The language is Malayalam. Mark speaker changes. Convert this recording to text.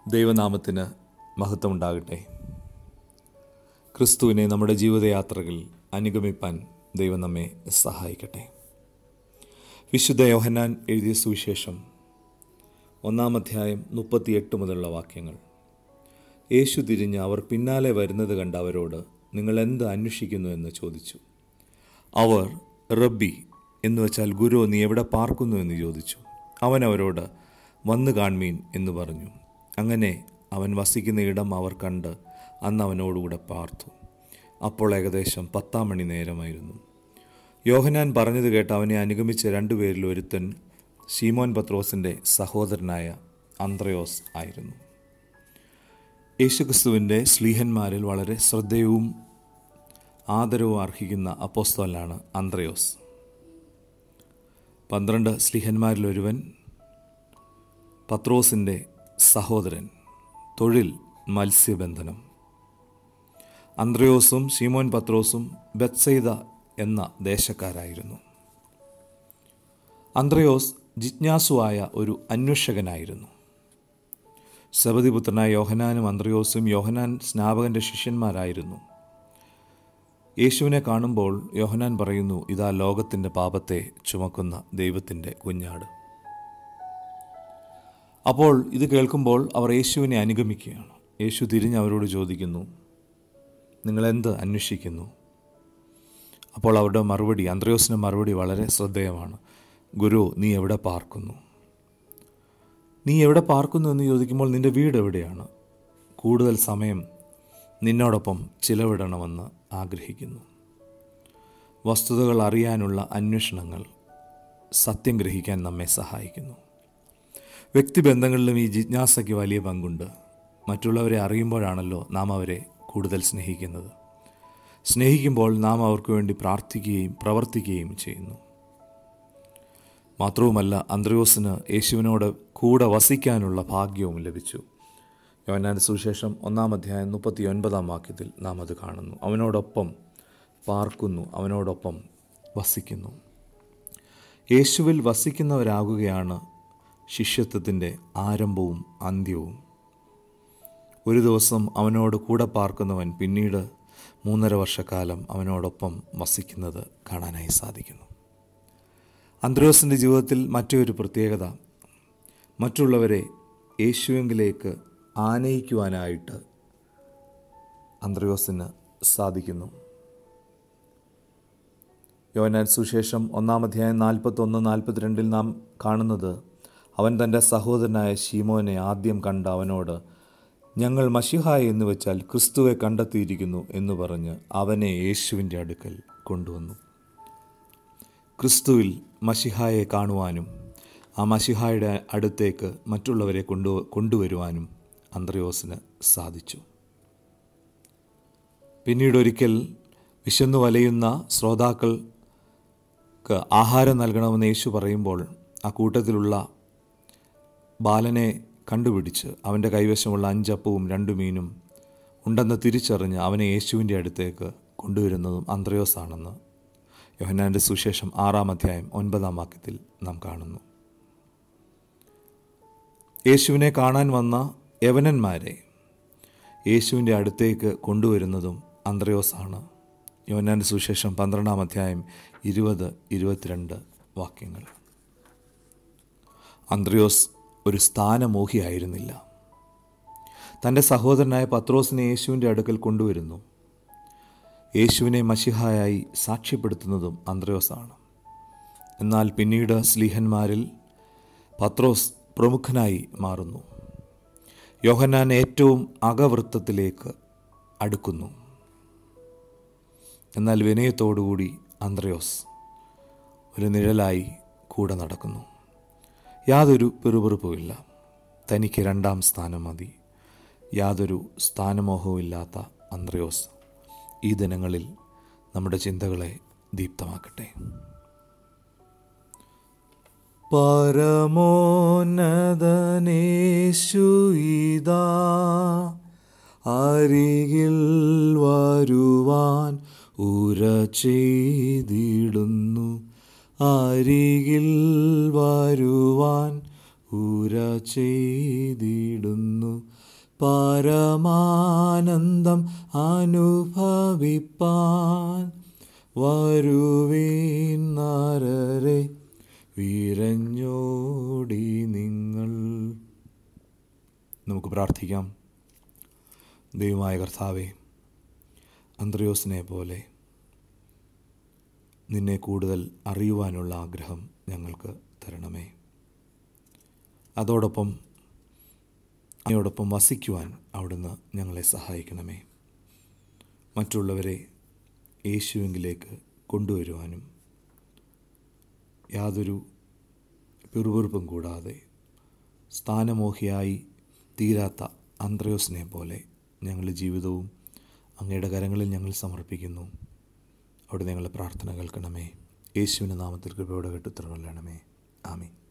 Speaker 1: ദൈവനാമത്തിന് മഹത്വമുണ്ടാകട്ടെ ക്രിസ്തുവിനെ നമ്മുടെ ജീവിതയാത്രകളിൽ അനുഗമിപ്പാൻ ദൈവം നമ്മെ സഹായിക്കട്ടെ വിശുദ്ധ യോഹന്നാൻ എഴുതിയ സുവിശേഷം ഒന്നാം അധ്യായം മുപ്പത്തിയെട്ട് മുതലുള്ള വാക്യങ്ങൾ യേശു തിരിഞ്ഞ് അവർ പിന്നാലെ വരുന്നത് കണ്ട് അവരോട് നിങ്ങൾ എന്ത് അന്വേഷിക്കുന്നു എന്ന് ചോദിച്ചു അവർ റബ്ബി എന്ന് വെച്ചാൽ ഗുരു നീ എവിടെ പാർക്കുന്നു എന്ന് ചോദിച്ചു അവൻ അവരോട് വന്നു കാൺമീൻ എന്ന് പറഞ്ഞു അങ്ങനെ അവൻ വസിക്കുന്ന ഇടം അവർ കണ്ട് അന്ന് അവനോടുകൂടെ പാർത്തു അപ്പോൾ ഏകദേശം പത്താം മണി നേരമായിരുന്നു യോഹനാൻ പറഞ്ഞത് കേട്ട് അവനെ അനുഗമിച്ച രണ്ടുപേരിൽ ഒരുത്തൻ ശീമോൻ പത്രോസിൻ്റെ സഹോദരനായ അന്ത്രയോസ് ആയിരുന്നു യേശുക്രിസ്തുവിൻ്റെ സ്ലീഹന്മാരിൽ വളരെ ശ്രദ്ധേയവും ആദരവും അർഹിക്കുന്ന അപ്പോസ്തോലാണ് അന്ത്രയോസ് പന്ത്രണ്ട് സ്ലിഹന്മാരിലൊരുവൻ പത്രോസിൻ്റെ സഹോദരൻ തൊഴിൽ മത്സ്യബന്ധനം അന്ത്രയോസും ഷീമോൻ പത്രോസും ബത്സൈദ എന്ന ദേശക്കാരായിരുന്നു അന്ത്രയോസ് ജിജ്ഞാസുവായ ഒരു അന്വേഷകനായിരുന്നു സബതിപുത്രനായ യോഹനാനും അന്ത്രയോസും യോഹനാൻ സ്നാപകന്റെ ശിഷ്യന്മാരായിരുന്നു യേശുവിനെ കാണുമ്പോൾ യോഹനാൻ പറയുന്നു ഇതാ ലോകത്തിൻ്റെ പാപത്തെ ചുമക്കുന്ന ദൈവത്തിൻ്റെ കുഞ്ഞാട് അപ്പോൾ ഇത് കേൾക്കുമ്പോൾ അവർ യേശുവിനെ അനുഗമിക്കുകയാണ് യേശു തിരിഞ്ഞ് അവരോട് ചോദിക്കുന്നു നിങ്ങളെന്ത് അന്വേഷിക്കുന്നു അപ്പോൾ അവരുടെ മറുപടി അന്ത്രയോസിൻ്റെ മറുപടി വളരെ ശ്രദ്ധേയമാണ് ഗുരു നീ എവിടെ പാർക്കുന്നു നീ എവിടെ പാർക്കുന്നു എന്ന് ചോദിക്കുമ്പോൾ നിന്റെ വീട് എവിടെയാണ് കൂടുതൽ സമയം നിന്നോടൊപ്പം ചിലവിടണമെന്ന് ആഗ്രഹിക്കുന്നു വസ്തുതകൾ അറിയാനുള്ള അന്വേഷണങ്ങൾ സത്യം ഗ്രഹിക്കാൻ നമ്മെ സഹായിക്കുന്നു വ്യക്തിബന്ധങ്ങളിലും ഈ ജിജ്ഞാസയ്ക്ക് വലിയ പങ്കുണ്ട് മറ്റുള്ളവരെ അറിയുമ്പോഴാണല്ലോ നാം അവരെ കൂടുതൽ സ്നേഹിക്കുന്നത് സ്നേഹിക്കുമ്പോൾ നാം അവർക്ക് വേണ്ടി പ്രാർത്ഥിക്കുകയും പ്രവർത്തിക്കുകയും ചെയ്യുന്നു മാത്രവുമല്ല അന്ത്രയോസിന് യേശുവിനോട് കൂടെ വസിക്കാനുള്ള ഭാഗ്യവും ലഭിച്ചു യോനാൻ സുവിശേഷം ഒന്നാം അധ്യായം മുപ്പത്തി ഒൻപതാം വാക്യത്തിൽ നാം അത് കാണുന്നു അവനോടൊപ്പം പാർക്കുന്നു അവനോടൊപ്പം വസിക്കുന്നു യേശുവിൽ വസിക്കുന്നവരാകുകയാണ് ശിഷ്യത്വത്തിൻ്റെ ആരംഭവും അന്ത്യവും ഒരു ദിവസം അവനോട് കൂടെ പാർക്കുന്നവൻ പിന്നീട് മൂന്നര വർഷക്കാലം അവനോടൊപ്പം വസിക്കുന്നത് കാണാനായി സാധിക്കുന്നു അന്ത്രോസിൻ്റെ ജീവിതത്തിൽ മറ്റൊരു പ്രത്യേകത മറ്റുള്ളവരെ യേശുവെങ്കിലേക്ക് ആനയിക്കുവാനായിട്ട് അന്ത്രയോസിന് സാധിക്കുന്നു യോനാൻ സുശേഷം ഒന്നാം അധ്യായം നാൽപ്പത്തൊന്ന് നാൽപ്പത്തിരണ്ടിൽ നാം കാണുന്നത് അവൻ തൻ്റെ സഹോദരനായ ഷീമോനെ ആദ്യം കണ്ട അവനോട് ഞങ്ങൾ മഷിഹായ എന്ന് വെച്ചാൽ ക്രിസ്തുവെ കണ്ടെത്തിയിരിക്കുന്നു എന്ന് പറഞ്ഞ് അവനെ യേശുവിൻ്റെ അടുക്കൽ കൊണ്ടുവന്നു ക്രിസ്തുവിൽ മഷിഹായെ കാണുവാനും ആ മഷിഹായുടെ അടുത്തേക്ക് മറ്റുള്ളവരെ കൊണ്ടു കൊണ്ടുവരുവാനും അന്ത്രയോസിന് സാധിച്ചു പിന്നീട് ഒരിക്കൽ വിശന്നു വലയുന്ന ശ്രോതാക്കൾക്ക് ആഹാരം നൽകണമെന്ന് യേശു പറയുമ്പോൾ ആ കൂട്ടത്തിലുള്ള ബാലനെ കണ്ടുപിടിച്ച് അവൻ്റെ കൈവശമുള്ള അഞ്ചപ്പവും രണ്ടു മീനും ഉണ്ടെന്ന് തിരിച്ചറിഞ്ഞ് അവനെ യേശുവിൻ്റെ അടുത്തേക്ക് കൊണ്ടുവരുന്നതും അന്ത്രയോസാണെന്ന് യോഹന്നാൻ്റെ സുശേഷം ആറാം അധ്യായം ഒൻപതാം വാക്യത്തിൽ നാം കാണുന്നു യേശുവിനെ കാണാൻ വന്ന യവനന്മാരെ യേശുവിൻ്റെ അടുത്തേക്ക് കൊണ്ടുവരുന്നതും അന്ത്രയോസാണ് യോഹന്നാൻ്റെ സുശേഷം പന്ത്രണ്ടാം അധ്യായം ഇരുപത് ഇരുപത്തിരണ്ട് വാക്യങ്ങൾ അന്ത്രയോസ് ഒരു സ്ഥാനമോഹിയായിരുന്നില്ല തൻ്റെ സഹോദരനായ പത്രോസിനെ യേശുവിൻ്റെ അടുക്കൽ കൊണ്ടുവരുന്നു യേശുവിനെ മഷിഹായായി സാക്ഷ്യപ്പെടുത്തുന്നതും അന്ത്രയോസാണ് എന്നാൽ പിന്നീട് സ്ലീഹന്മാരിൽ പത്രോസ് പ്രമുഖനായി മാറുന്നു യോഹന്നാൻ ഏറ്റവും അകവൃത്തത്തിലേക്ക് അടുക്കുന്നു എന്നാൽ വിനയത്തോടുകൂടി അന്ത്രയോസ് ഒരു നിഴലായി കൂടെ നടക്കുന്നു യാതൊരു പിറുപിറുപ്പുമില്ല തനിക്ക് രണ്ടാം സ്ഥാനം മതി യാതൊരു സ്ഥാനമോഹവുമില്ലാത്ത അന്ത്രയോസ് ഈ ദിനങ്ങളിൽ നമ്മുടെ ചിന്തകളെ ദീപ്തമാക്കട്ടെ പരമോന്നതനേശു ഇതാ അരികിൽ വരുവാൻ ഉര ചെയ്തിടുന്നു അരികിൽ വരുവാൻ പൂര ചെയ്തിടുന്നു പരമാനന്ദം അനുഭവിപ്പാൻ വരുവീൻ നാരരെ വീരഞ്ഞോടി നിങ്ങൾ നമുക്ക് പ്രാർത്ഥിക്കാം ദൈവമായ കർത്താവെ അന്ത്രയോസിനെ പോലെ നിന്നെ കൂടുതൽ അറിയുവാനുള്ള ആഗ്രഹം ഞങ്ങൾക്ക് തരണമേ അതോടൊപ്പം അങ്ങയോടൊപ്പം വസിക്കുവാൻ അവിടുന്ന് ഞങ്ങളെ സഹായിക്കണമേ മറ്റുള്ളവരെ യേശുവിങ്കിലേക്ക് കൊണ്ടുവരുവാനും യാതൊരു പിറുപിറുപ്പും കൂടാതെ സ്ഥാനമോഹിയായി തീരാത്ത അന്ത്രയോസിനെ പോലെ ഞങ്ങളുടെ ജീവിതവും അങ്ങയുടെ കരങ്ങളിൽ ഞങ്ങൾ സമർപ്പിക്കുന്നു അവിടെ ഞങ്ങളുടെ പ്രാർത്ഥന കേൾക്കണമേ യേശുവിൻ്റെ നാമത്തിൽ കൃപയോടെ കെട്ടുത്തരണമേ ആമീൻ